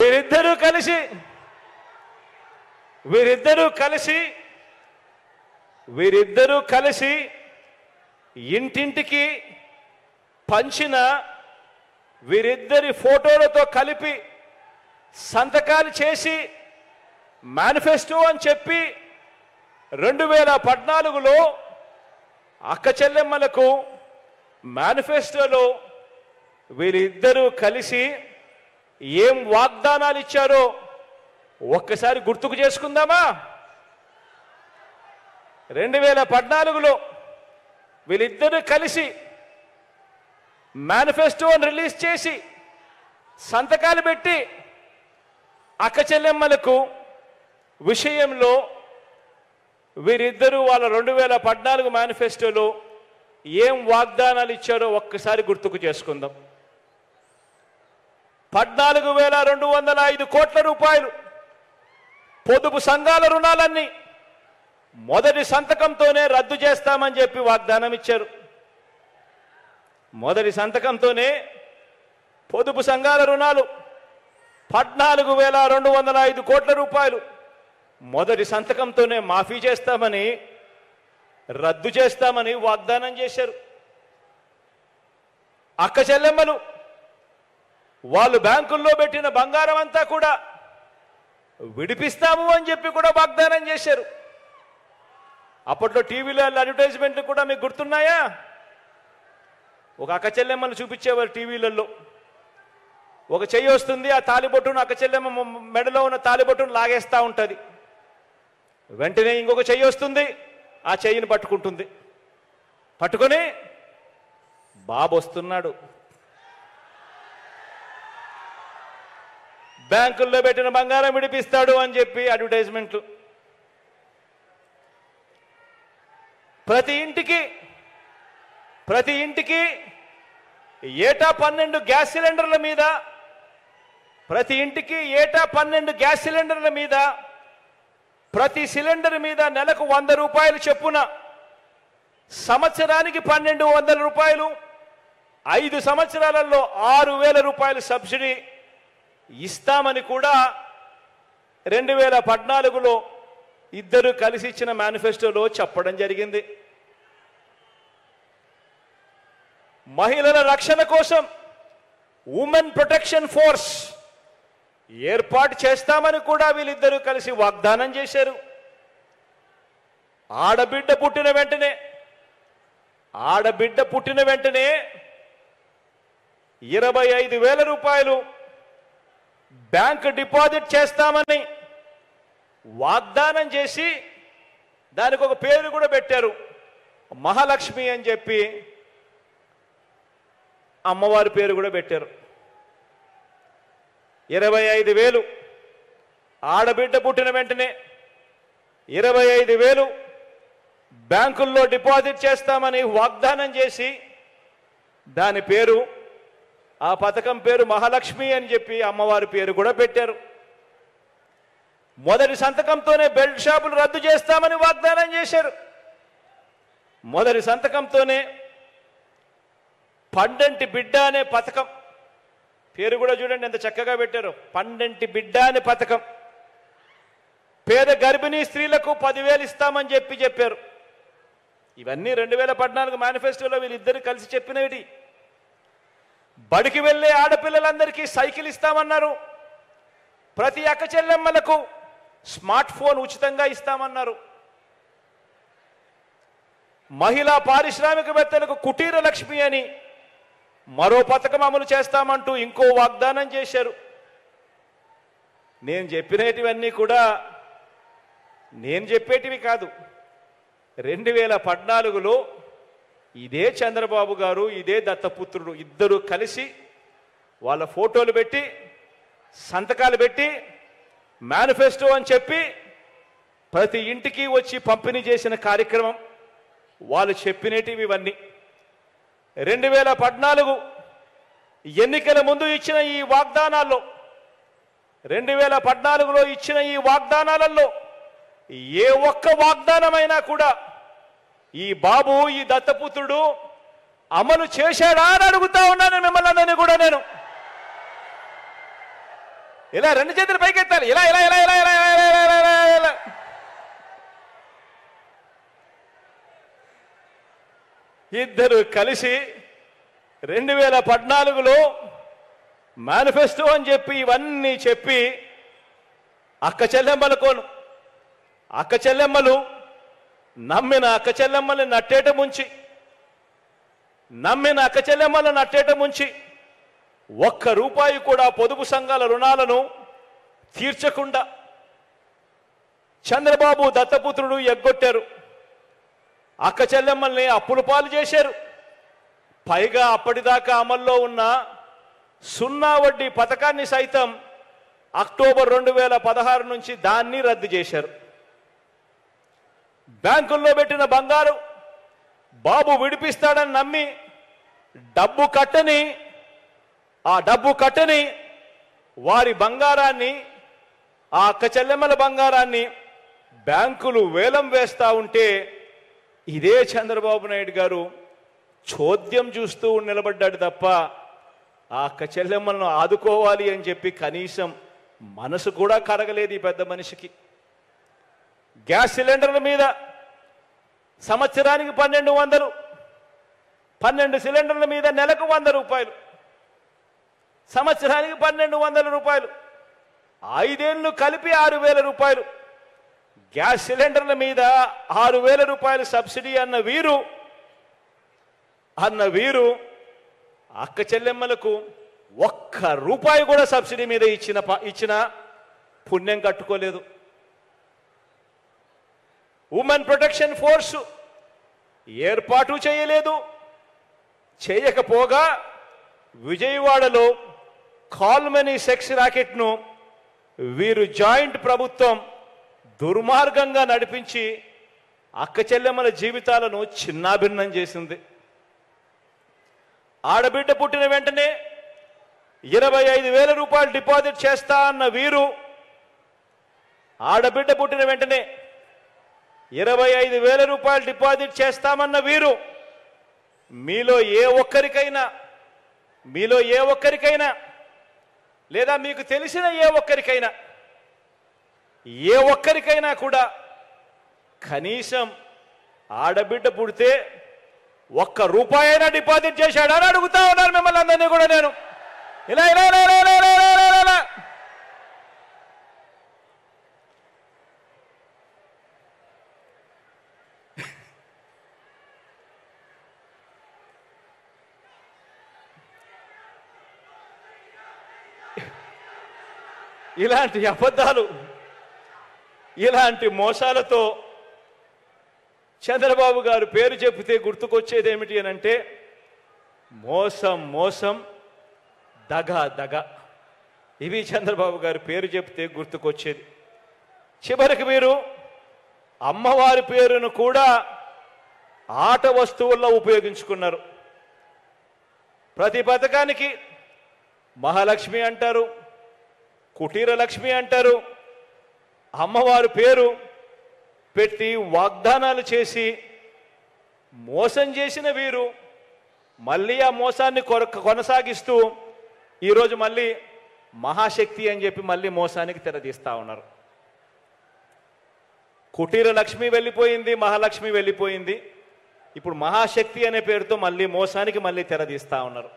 వీరిద్దరూ కలిసి వీరిద్దరూ కలిసి వీరిద్దరూ కలిసి ఇంటింటికి పంచిన వీరిద్దరి ఫోటోలతో కలిపి సంతకాలు చేసి మేనిఫెస్టో అని చెప్పి రెండు వేల పద్నాలుగులో అక్క చెల్లెమ్మలకు మేనిఫెస్టోలో వీరిద్దరూ కలిసి ఏం వాగ్దానాలు ఇచ్చారో ఒక్కసారి గుర్తుకు చేసుకుందామా రెండు వేల పద్నాలుగులో వీళ్ళిద్దరూ కలిసి మేనిఫెస్టోని రిలీజ్ చేసి సంతకాలు పెట్టి అక్క చెల్లెమ్మలకు విషయంలో వీరిద్దరూ వాళ్ళ రెండు వేల పద్నాలుగు మేనిఫెస్టోలో ఏం వాగ్దానాలు ఇచ్చారో ఒక్కసారి గుర్తుకు చేసుకుందాం పద్నాలుగు వేల రెండు వందల ఐదు కోట్ల రూపాయలు పొదుపు సంఘాల రుణాలన్నీ మొదటి సంతకంతోనే రద్దు చేస్తామని చెప్పి వాగ్దానం ఇచ్చారు మొదటి సంతకంతోనే పొదుపు సంఘాల రుణాలు పద్నాలుగు వేల రెండు వందల ఐదు కోట్ల రూపాయలు మొదటి సంతకంతోనే మాఫీ చేస్తామని రద్దు చేస్తామని వాగ్దానం చేశారు అక్క చెల్లెమ్మలు వాళ్ళు బ్యాంకుల్లో పెట్టిన బంగారం అంతా కూడా విడిపిస్తాము అని చెప్పి కూడా వాగ్దానం చేశారు అప్పట్లో టీవీలో అడ్వర్టైజ్మెంట్లు కూడా మీకు గుర్తున్నాయా ఒక అక్క చెల్లెమ్మను చూపించేవారు టీవీలలో ఒక చెయ్యి వస్తుంది ఆ తాలిబొట్టును అక్క చెల్లెమ్మ మ- మెడలో ఉన్న తాలిబొట్టును లాగేస్తూ ఉంటుంది వెంటనే ఇంకొక చెయ్యి వస్తుంది ఆ చెయ్యిని పట్టుకుంటుంది పట్టుకొని బాబు వస్తున్నాడు బ్యాంకుల్లో పెట్టిన బంగారం విడిపిస్తాడు అని చెప్పి అడ్వర్టైజ్మెంట్లు ప్రతి ఇంటికి ప్రతి ఇంటికి ఏటా పన్నెండు గ్యాస్ సిలిండర్ల మీద ప్రతి ఇంటికి ఏటా పన్నెండు గ్యాస్ సిలిండర్ల మీద ప్రతి సిలిండర్ మీద నెలకు వంద రూపాయలు చొప్పున సంవత్సరానికి పన్నెండు వందల రూపాయలు ఐదు సంవత్సరాలలో ఆరు వేల రూపాయలు సబ్సిడీ ఇస్తామని కూడా రెండు వేల పద్నాలుగులో ఇద్దరు కలిసి ఇచ్చిన మేనిఫెస్టోలో చెప్పడం జరిగింది మహిళల రక్షణ కోసం ఉమెన్ ప్రొటెక్షన్ ఫోర్స్ ఏర్పాటు చేస్తామని కూడా వీళ్ళిద్దరూ కలిసి వాగ్దానం చేశారు ఆడబిడ్డ పుట్టిన వెంటనే ఆడబిడ్డ పుట్టిన వెంటనే ఇరవై ఐదు వేల రూపాయలు బ్యాంక్ డిపాజిట్ చేస్తామని వాగ్దానం చేసి దానికి ఒక పేరు కూడా పెట్టారు మహాలక్ష్మి అని చెప్పి అమ్మవారి పేరు కూడా పెట్టారు ఇరవై ఐదు వేలు ఆడబిడ్డ పుట్టిన వెంటనే ఇరవై ఐదు వేలు బ్యాంకుల్లో డిపాజిట్ చేస్తామని వాగ్దానం చేసి దాని పేరు ఆ పథకం పేరు మహాలక్ష్మి అని చెప్పి అమ్మవారి పేరు కూడా పెట్టారు మొదటి సంతకంతోనే బెల్ట్ షాపులు రద్దు చేస్తామని వాగ్దానం చేశారు మొదటి సంతకంతోనే పండంటి బిడ్డ అనే పథకం పేరు కూడా చూడండి ఎంత చక్కగా పెట్టారు పండంటి బిడ్డ అనే పథకం పేద గర్భిణీ స్త్రీలకు పదివేలు ఇస్తామని చెప్పి చెప్పారు ఇవన్నీ రెండు వేల పద్నాలుగు మేనిఫెస్టోలో వీళ్ళిద్దరు కలిసి చెప్పినవి బడికి వెళ్ళే ఆడపిల్లలందరికీ సైకిల్ ఇస్తామన్నారు ప్రతి అక్క చెల్లెమ్మలకు స్మార్ట్ ఫోన్ ఉచితంగా ఇస్తామన్నారు మహిళా పారిశ్రామికవేత్తలకు కుటీర లక్ష్మి అని మరో పథకం అమలు చేస్తామంటూ ఇంకో వాగ్దానం చేశారు నేను చెప్పినటివన్నీ కూడా నేను చెప్పేటివి కాదు రెండు వేల పద్నాలుగులో ఇదే చంద్రబాబు గారు ఇదే దత్తపుత్రుడు ఇద్దరు కలిసి వాళ్ళ ఫోటోలు పెట్టి సంతకాలు పెట్టి మేనిఫెస్టో అని చెప్పి ప్రతి ఇంటికి వచ్చి పంపిణీ చేసిన కార్యక్రమం వాళ్ళు చెప్పినటివి ఇవన్నీ రెండు వేల పద్నాలుగు ఎన్నికల ముందు ఇచ్చిన ఈ వాగ్దానాల్లో రెండు వేల పద్నాలుగులో ఇచ్చిన ఈ వాగ్దానాలలో ఏ ఒక్క వాగ్దానమైనా కూడా ఈ బాబు ఈ దత్తపుత్రుడు అమలు చేశాడా అని అడుగుతా ఉన్నాను మిమ్మల్ని అందరినీ కూడా నేను ఇలా రెండు చేతులు పైకెత్తాలి ఇలా ఇలా ఇలా ఇలా ఇలా ఇలా ఇలా ఇలా ఇలా ఇలా ఇద్దరు కలిసి రెండు వేల పద్నాలుగులో మేనిఫెస్టో అని చెప్పి ఇవన్నీ చెప్పి అక్క చెల్లెమ్మలకోను అక్క చెల్లెమ్మలు నమ్మిన అక్క చెల్లెమ్మల్ని నట్టేట ముంచి నమ్మిన అక్క చెల్లెమ్మలను నట్టేట ముంచి ఒక్క రూపాయి కూడా పొదుపు సంఘాల రుణాలను తీర్చకుండా చంద్రబాబు దత్తపుత్రుడు ఎగ్గొట్టారు అక్క చెల్లెమ్మల్ని అప్పులు పాలు చేశారు పైగా అప్పటిదాకా అమల్లో ఉన్న సున్నా వడ్డీ పథకాన్ని సైతం అక్టోబర్ రెండు వేల పదహారు నుంచి దాన్ని రద్దు చేశారు బ్యాంకుల్లో పెట్టిన బంగారు బాబు విడిపిస్తాడని నమ్మి డబ్బు కట్టని ఆ డబ్బు కట్టని వారి బంగారాన్ని ఆ అక్క చెల్లెమ్మల బంగారాన్ని బ్యాంకులు వేలం వేస్తా ఉంటే ఇదే చంద్రబాబు నాయుడు గారు చోద్యం చూస్తూ నిలబడ్డాడు తప్ప ఆ అక్క చెల్లెమ్మలను ఆదుకోవాలి అని చెప్పి కనీసం మనసు కూడా కరగలేదు ఈ పెద్ద మనిషికి గ్యాస్ సిలిండర్ల మీద సంవత్సరానికి పన్నెండు వందలు పన్నెండు సిలిండర్ల మీద నెలకు వంద రూపాయలు సంవత్సరానికి పన్నెండు వందల రూపాయలు ఐదేళ్లు కలిపి ఆరు వేల రూపాయలు గ్యాస్ సిలిండర్ల మీద ఆరు వేల రూపాయలు సబ్సిడీ అన్న వీరు అన్న వీరు అక్క చెల్లెమ్మలకు ఒక్క రూపాయి కూడా సబ్సిడీ మీద ఇచ్చిన ప- ఇచ్చిన పుణ్యం కట్టుకోలేదు ఉమెన్ ప్రొటెక్షన్ ఫోర్స్ ఏర్పాటు చేయలేదు చేయకపోగా విజయవాడలో కాల్మనీ సెక్స్ రాకెట్ను వీరు జాయింట్ ప్రభుత్వం దుర్మార్గంగా నడిపించి అక్క చెల్లెమ్మల జీవితాలను చిన్నాభిన్నం చేసింది ఆడబిడ్డ పుట్టిన వెంటనే ఇరవై ఐదు వేల రూపాయలు డిపాజిట్ చేస్తా అన్న వీరు ఆడబిడ్డ పుట్టిన వెంటనే ఇరవై ఐదు వేల రూపాయలు డిపాజిట్ చేస్తామన్న వీరు మీలో ఏ ఒక్కరికైనా మీలో ఏ ఒక్కరికైనా లేదా మీకు తెలిసిన ఏ ఒక్కరికైనా ఏ ఒక్కరికైనా కూడా కనీసం ఆడబిడ్డ పుడితే ఒక్క రూపాయి అయినా డిపాజిట్ చేశాడా అని అడుగుతా ఉన్నాను మిమ్మల్ని అందరినీ కూడా నేను ఇలా ఇలా ఇలా ఇలా ఇలా ఇలా ఇలా ఇలా ఇలా. ఇలాంటి అబద్ధాలు ఇలాంటి మోసాలతో చంద్రబాబు గారు పేరు చెబితే గుర్తుకొచ్చేది ఏమిటి అని అంటే మోసం మోసం దగ దగ ఇవి చంద్రబాబు గారి పేరు చెప్తే గుర్తుకొచ్చేది చివరికి మీరు అమ్మవారి పేరును కూడా ఆట వస్తువుల్లో ఉపయోగించుకున్నారు ప్రతి పథకానికి మహాలక్ష్మి అంటారు కుటీర లక్ష్మి అంటారు అమ్మవారి పేరు పెట్టి వాగ్దానాలు చేసి మోసం చేసిన వీరు మళ్ళీ ఆ మోసాన్ని కొర- కొనసాగిస్తూ ఈరోజు మళ్ళీ మహాశక్తి అని చెప్పి మళ్ళీ మోసానికి తెరదీస్తా ఉన్నారు కుటీర లక్ష్మి వెళ్ళిపోయింది మహాలక్ష్మి వెళ్ళిపోయింది ఇప్పుడు మహాశక్తి అనే పేరుతో మళ్ళీ మోసానికి మళ్ళీ తెరదీస్తా ఉన్నారు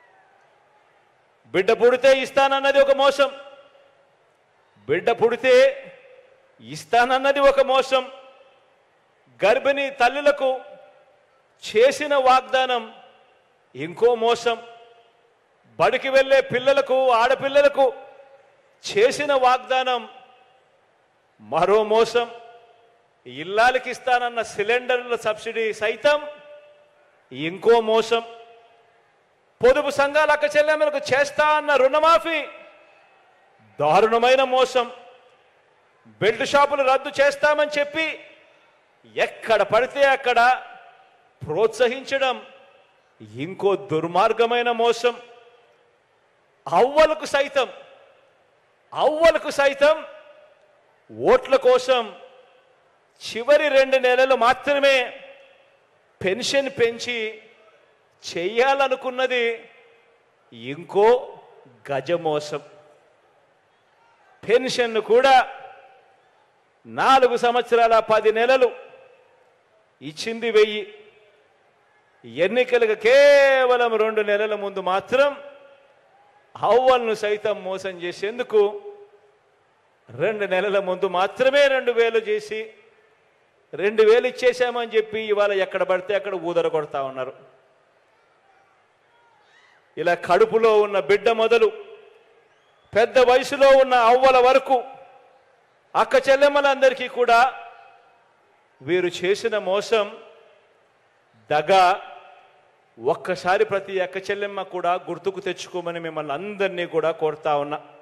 బిడ్డ పుడితే ఇస్తానన్నది ఒక మోసం బిడ్డ పుడితే ఇస్తానన్నది ఒక మోసం గర్భిణీ తల్లులకు చేసిన వాగ్దానం ఇంకో మోసం బడికి వెళ్ళే పిల్లలకు ఆడపిల్లలకు చేసిన వాగ్దానం మరో మోసం ఇల్లాలకి ఇస్తానన్న సిలిండర్ల సబ్సిడీ సైతం ఇంకో మోసం పొదుపు సంఘాల అక్క చెల్లెమ్మలకు చేస్తా అన్న రుణమాఫీ దారుణమైన మోసం బెల్ట్ షాపులు రద్దు చేస్తామని చెప్పి ఎక్కడ పడితే అక్కడ ప్రోత్సహించడం ఇంకో దుర్మార్గమైన మోసం అవ్వలకు సైతం అవ్వలకు సైతం ఓట్ల కోసం చివరి రెండు నెలలు మాత్రమే పెన్షన్ పెంచి చెయ్యాలనుకున్నది ఇంకో గజమోసం పెన్షన్ కూడా నాలుగు సంవత్సరాల పది నెలలు ఇచ్చింది వెయ్యి ఎన్నికలకు కేవలం రెండు నెలల ముందు మాత్రం అవ్వలను సైతం మోసం చేసేందుకు రెండు నెలల ముందు మాత్రమే రెండు వేలు చేసి రెండు వేలు ఇచ్చేసామని చెప్పి ఇవాళ ఎక్కడ పడితే అక్కడ ఊదర కొడతా ఉన్నారు ఇలా కడుపులో ఉన్న బిడ్డ మొదలు పెద్ద వయసులో ఉన్న అవ్వల వరకు అక్క చెల్లెమ్మలందరికీ కూడా వీరు చేసిన మోసం దగ ఒక్కసారి ప్రతి అక్క చెల్లెమ్మ కూడా గుర్తుకు తెచ్చుకోమని మిమ్మల్ని అందరినీ కూడా కోరుతా ఉన్నా